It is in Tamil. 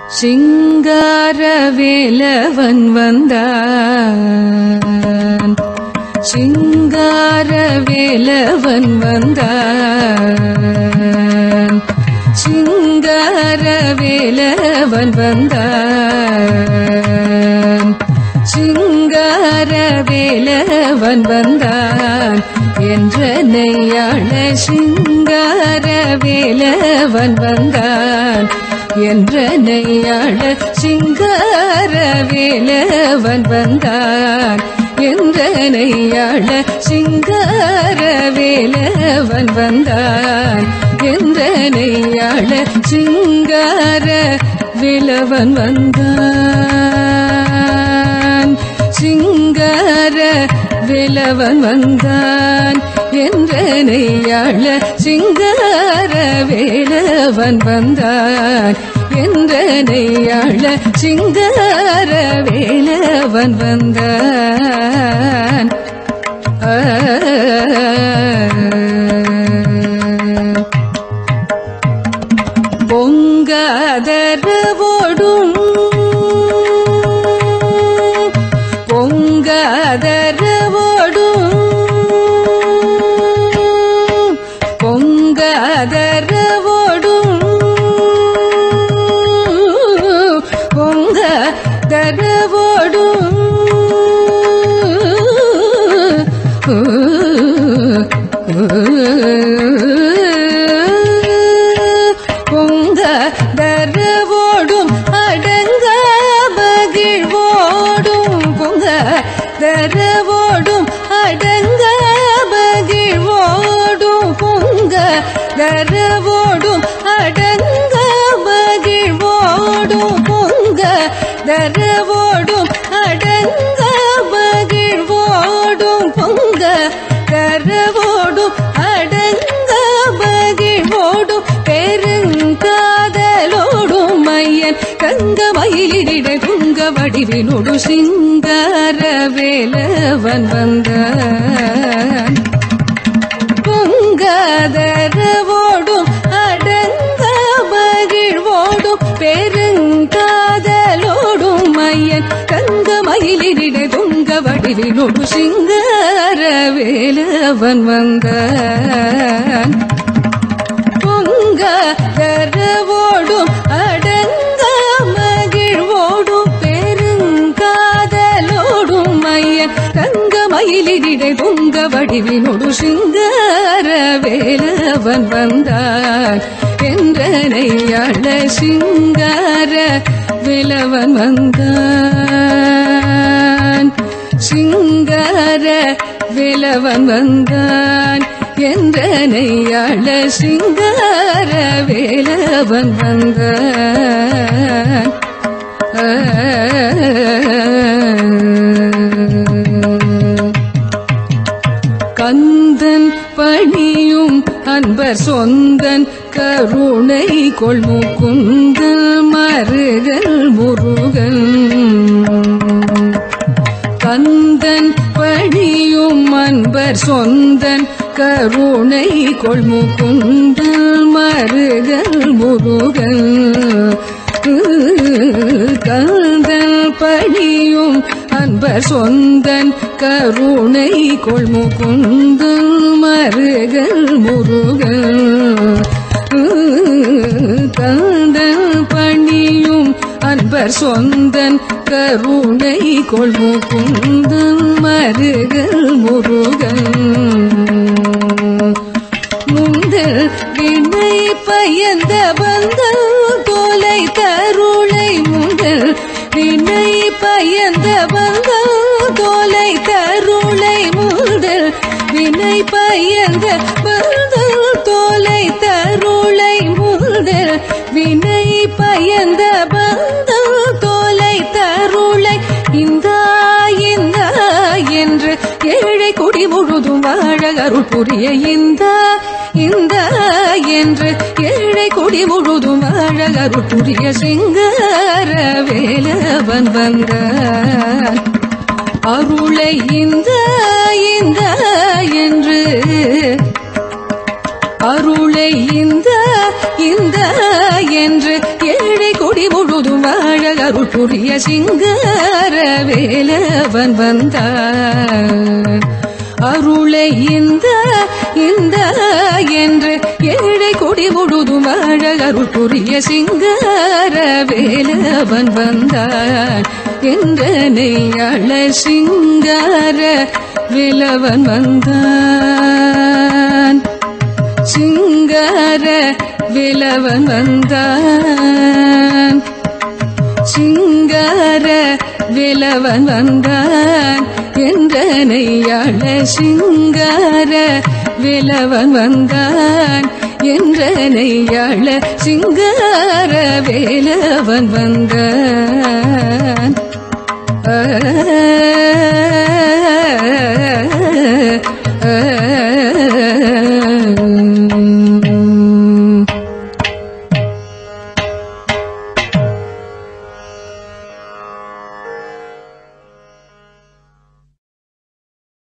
சிங்கார வேலவன் வந்தான் சிங்கார வேலவன் வந்தான் சிங்கார வேலவன் வந்தான் சிங்கார வேலவன் வந்தான் என்ற நெய்யாள சிங்கார வேலவன் வந்தான் என்ற நெய்யாள சிங்கார வேலவன் வந்தான் என்ற நெய்யாள சிங்கார வேலவன் வந்தான் என்ற நெய்யாள சிங்கார வேலவன் வந்தான் சிங்கார வேலவன் வந்தான் என்ற நெய்யாள சிங்கார வேலவன் வந்தான் என்ற நெய்யாள சிங்கார வேலவன் வந்தான் ஆ பொங்காதரவோடும் பொங்காதரவோடும் பொங்காதரவோடும் பொங்காதரவோடும் பொங்க தரவோடும் அடங்க மகிழ்வோடும் பொங்க தரவோடும் அடங்க மகிழ்வோடும் பொங்க தரவோடும் அடங்க மகிழ்வோடும் பொங்க தரவோடும் அடங்க மகிழ்வோடும் பொங்க தரவோடும் அடங்க மகிழ்வோடும் பெருங்காதலோடும் மையன் கங்க மயிலிட துங்க வடிவினோடு சிங்கார வேலவன் வந்தான் பொங்காதரவோடும் அடங்க மகிழ்வோடும் பெருங்காதலோடும் மையன் கங்க மயிலிட துங்க வடிவினோடு சிங்கார வேலவன் வந்தான் பொங்க தரவோடும் அடங்க மகிழ்வோடும் பெருங்காதலோடும் மையன் தங்க மயிலிடை பொங்க வடிவினோடு சிங்கார வேலவன் வந்தான் என்றனையாள சிங்கார வேலவன் வந்தான் சிங்கார வேலவன் வந்தான் என்றனையாள சிங்கார வேலவன் வந்தான் கந்தன் பணியும் அன்பர் சொந்தன் கருணை கொள்முகுந்தல் மருகல் முருகன் கந்தன் பணியும் அன்பர் சொந்தன் கருணை கொள்முகுந்தல் மருகல் முருகன் கந்தன் பணியும் அன்பர் சொந்தன் கருணை கொள்முகுந்தல் மருகல் முருகன் கந்தன் பணியும் அன்பர் சொந்தன் கருணை கொள்முகுந்தல் மருகல் முருகன் முந்தல் வினை பயந்த பந்தல் தோலை தருளை முந்தல் வினை பயந்த பந்தல் தோலை தருளை முந்தல் வினை பயந்த பந்தல் தோலை தருளை முந்தல் வினை பயந்த பந்தல் தோலை தருளை இந்த இந்த என்று ஏழை குடி முழுதும் வாழ அருள் புரிய இந்த இந்த என்று ஏழை குடி முழுதும் வாழ அருள் புரிய சிங்கார வேலவன் வந்தான் அருளை இந்த இந்த என்று அருளை இந்த இந்த என்று ஏழை கொடி கொடி முழுதும் வாழ அருள் புரிய சிங்கார வேலவன் வந்தான் அருளை இந்த இந்த என்று ஏழை கொடி முழுதும் வாழ அருள் புரிய சிங்கார வேலவன் வந்தான் என்ற நெய்யாள சிங்கார வேலவன் வந்தான் சிங்கார விலவன் வந்தான் சிங்கார விலவன் வந்தான் என்ற நெய்யாள சிங்கார விலவன் வந்தான் என்ற நெய்யாள சிங்கார வேலவன் வந்தான் ஆ